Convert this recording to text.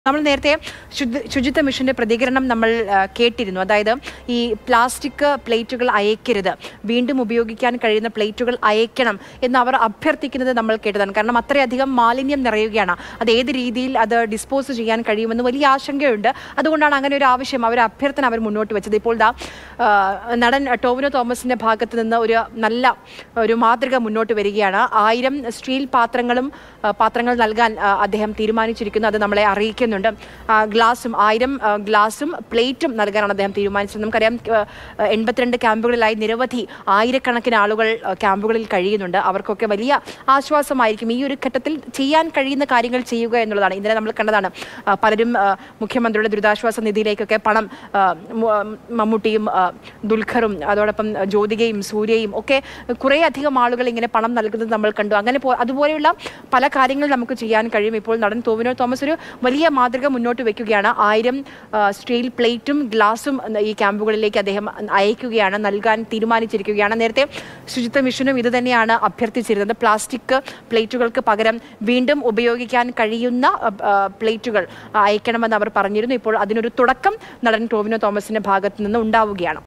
നമ്മൾ നേരത്തെ ശുദ്ധ ശുചിത്വ മിഷന്റെ പ്രതികരണം നമ്മൾ ആ, കേട്ടിരുന്നു അതായത് ഈ പ്ലാസ്റ്റിക് പ്ലേറ്റുകൾ അയക്കരുത് വീണ്ടും ഉപയോഗിക്കാൻ കഴിയുന്ന പ്ലേറ്റുകൾ അയക്കണം എന്ന് അവർ അഭ്യർത്ഥിക്കുന്നത് നമ്മൾ കേട്ടതാണ് കാരണം അത്രയധികം മാലിന്യം നിറയുകയാണ് അത് ഏത് രീതിയിൽ അത് ഡിസ്പോസ് ചെയ്യാൻ കഴിയുമെന്ന് വലിയ ആശങ്കയുണ്ട് അതുകൊണ്ടാണ് അങ്ങനെ ഒരു ആവശ്യം അവർ അഭ്യർത്ഥന അവർ മുന്നോട്ട് വെച്ചത് ഇപ്പോൾ ദാ ആ, നടൻ ടോവിനോ തോമസിന്റെ ഭാഗത്ത് നിന്ന് ഒരു നല്ല ഒരു മാതൃക മുന്നോട്ട് വരികയാണ് ആയിരം സ്റ്റീൽ പാത്രങ്ങളും ആ, പാത്രങ്ങൾ നൽകാൻ ആ, അദ്ദേഹം തീരുമാനിച്ചിരിക്കുന്നു അത് നമ്മളെ അറിയിക്കുന്നുണ്ട് ആ, ഗ്ലാസും ആയിരം ആ, ഗ്ലാസും പ്ലേറ്റും നൽകാനാണ് അദ്ദേഹം തീരുമാനിച്ചത് നമുക്കറിയാം ആ, എൺപത്തിരണ്ട് ക്യാമ്പുകളിലായി നിരവധി ആയിരക്കണക്കിന് ആളുകൾ ആ, ക്യാമ്പുകളിൽ കഴിയുന്നുണ്ട് അവർക്കൊക്കെ വലിയ ആശ്വാസമായിരിക്കും ഈ ഒരു ഘട്ടത്തിൽ ചെയ്യാൻ കഴിയുന്ന കാര്യങ്ങൾ ചെയ്യുക എന്നുള്ളതാണ് ഇന്നലെ നമ്മൾ കണ്ടതാണ് ആ, പലരും ആ, മുഖ്യമന്ത്രിയുടെ ദുരിതാശ്വാസ നിധിയിലേക്കൊക്കെ പണം ആ, മു- മമ്മൂട്ടിയും ആ, ദുൽഖറും അതോടൊപ്പം ജ്യോതികയും സൂര്യയും ഒക്കെ കുറേ അധികം ആളുകൾ ഇങ്ങനെ പണം നൽകുന്നത് നമ്മൾ കണ്ടു അങ്ങനെ പോ- അതുപോലെയുള്ള പല കാര്യങ്ങൾ നമുക്ക് ചെയ്യാൻ കഴിയും ഇപ്പോൾ നടൻ തോവിനോ തോമസ് ഒരു വലിയ മാതൃക മുന്നോട്ട് വെക്കുകയാണ് ആയിരം ആ, സ്റ്റീൽ പ്ലേറ്റും ഗ്ലാസും ഈ ക്യാമ്പുകളിലേക്ക് അദ്ദേഹം അയക്കുകയാണ് നൽകാൻ തീരുമാനിച്ചിരിക്കുകയാണ് നേരത്തെ ശുചിത്വ മിഷനും ഇത് തന്നെയാണ് അഭ്യർത്ഥിച്ചിരുന്നത് പ്ലാസ്റ്റിക് പ്ലേറ്റുകൾക്ക് പകരം വീണ്ടും ഉപയോഗിക്കാൻ കഴിയുന്ന ആ, ആ, പ്ലേറ്റുകൾ അയക്കണമെന്ന് അവർ പറഞ്ഞിരുന്നു ഇപ്പോൾ അതിനൊരു തുടക്കം നടൻ ടോവിനോ തോമസിന്റെ ഭാഗത്ത് നിന്ന് ഉണ്ടാവുകയാണ്